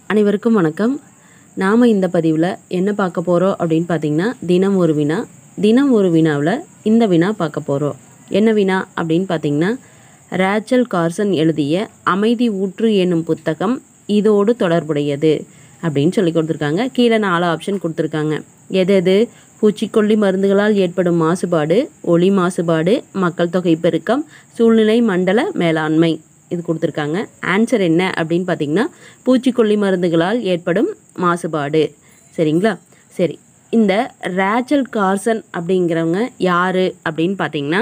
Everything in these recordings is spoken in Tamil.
அனைவருக்கும் வணக்கம் நாம் இந்த பதிவில் என்ன பார்க்க போகிறோம் அப்படின்னு பார்த்தீங்கன்னா தினம் ஒரு வினா தினம் ஒரு வினாவில் இந்த வினா பார்க்க போகிறோம் என்ன வினா அப்படின்னு பார்த்தீங்கன்னா ரேச்சல் கார்சன் எழுதிய அமைதி ஊற்று என்னும் புத்தகம் இதோடு தொடர்புடையது அப்படின்னு சொல்லி கொடுத்துருக்காங்க கீழே நாலு ஆப்ஷன் கொடுத்துருக்காங்க எது எது பூச்சிக்கொல்லி மருந்துகளால் ஏற்படும் மாசுபாடு ஒளி மாசுபாடு மக்கள் தொகை பெருக்கம் சூழ்நிலை மண்டல மேலாண்மை இது கொடுத்துருக்காங்க ஆன்சர் என்ன அப்படின்னு பார்த்தீங்கன்னா பூச்சிக்கொல்லி மருந்துகளால் ஏற்படும் மாசுபாடு சரிங்களா சரி இந்த ரேச்சல் கார்சன் அப்படிங்கிறவங்க யார் அப்படின்னு பார்த்தீங்கன்னா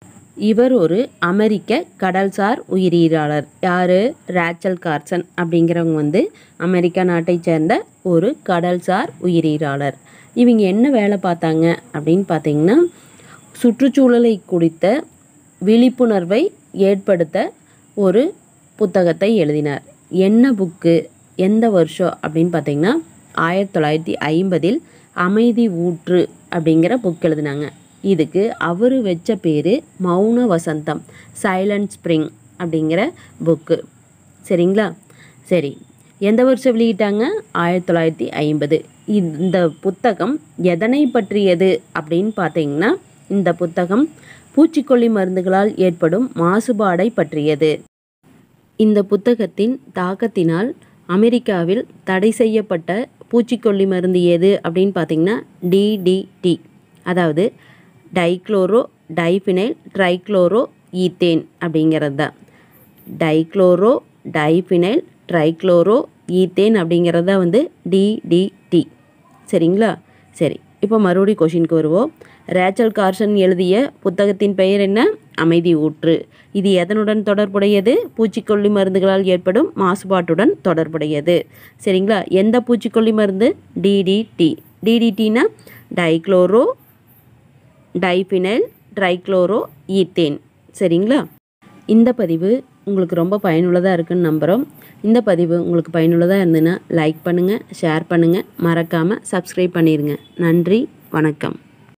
இவர் ஒரு அமெரிக்க கடல்சார் உயிரியலாளர் யார் ரேச்சல் கார்சன் அப்படிங்கிறவங்க வந்து அமெரிக்கா நாட்டை சேர்ந்த ஒரு கடல்சார் உயிரியலாளர் இவங்க என்ன வேலை பார்த்தாங்க அப்படின்னு பார்த்தீங்கன்னா சுற்றுச்சூழலை குறித்த விழிப்புணர்வை ஏற்படுத்த ஒரு புத்தகத்தை எழுதினார் என்ன புக்கு எந்த வருஷம் அப்படின்னு பார்த்தீங்கன்னா ஆயிரத்தி தொள்ளாயிரத்தி ஐம்பதில் அமைதி ஊற்று அப்படிங்கிற புக் எழுதினாங்க இதுக்கு அவர் வச்ச பேர் மௌன வசந்தம் சைலண்ட் ஸ்ப்ரிங் அப்படிங்கிற புக்கு சரிங்களா சரி எந்த வருஷம் வெளியிட்டாங்க ஆயிரத்தி தொள்ளாயிரத்தி ஐம்பது இந்த புத்தகம் எதனை பற்றியது அப்படின்னு பார்த்தீங்கன்னா இந்த புத்தகம் பூச்சிக்கொல்லி மருந்துகளால் ஏற்படும் மாசுபாடை பற்றியது இந்த புத்தகத்தின் தாக்கத்தினால் அமெரிக்காவில் தடை செய்யப்பட்ட பூச்சிக்கொல்லி மருந்து எது அப்படின்னு பார்த்தீங்கன்னா டிடிடி அதாவது டைக்ளோரோ டைஃபினைல் ட்ரைக்ளோரோ ஈத்தேன் அப்படிங்கிறது தான் டைக்ளோரோ டைஃபினைல் ட்ரைக்ளோரோ ஈத்தேன் அப்படிங்கிறத வந்து டிடிடி சரிங்களா சரி இப்போ மறுபடியும் கொஷினுக்கு வருவோம் ரேச்சல் கார்சன் எழுதிய புத்தகத்தின் பெயர் என்ன அமைதி ஊற்று இது எதனுடன் தொடர்புடையது பூச்சிக்கொல்லி மருந்துகளால் ஏற்படும் மாசுபாட்டுடன் தொடர்புடையது சரிங்களா எந்த பூச்சிக்கொல்லி மருந்து டிடிடி டிடிடினா டைக்ளோரோ டைஃபினைல் ட்ரைக்ளோரோ ஈத்தேன் சரிங்களா இந்த பதிவு உங்களுக்கு ரொம்ப பயனுள்ளதாக இருக்குன்னு நம்புகிறோம் இந்த பதிவு உங்களுக்கு பயனுள்ளதாக இருந்ததுன்னா லைக் பண்ணுங்கள் ஷேர் பண்ணுங்கள் மறக்காமல் சப்ஸ்கிரைப் பண்ணிடுங்க நன்றி வணக்கம்